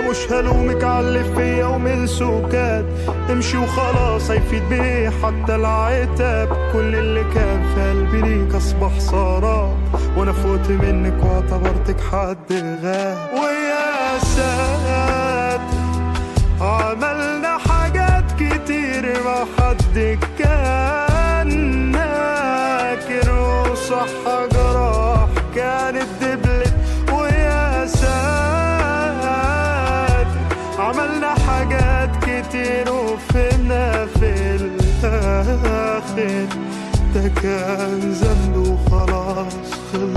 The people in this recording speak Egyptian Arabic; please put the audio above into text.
مش هلومك على فيا ومن سكات امشي وخلاص هيفيد بيه حتى العتاب كل اللي كان في قلبي ليك اصبح سراب وانا فوت منك واعتبرتك حد غاب ويا ساتر عملنا حاجات كتير ما حد كان ناكر وصح جراح كانت دبلت ويا ساتر عملنا حاجات كتير وفهمنا في الآخر ده كان ذنب وخلاص خلص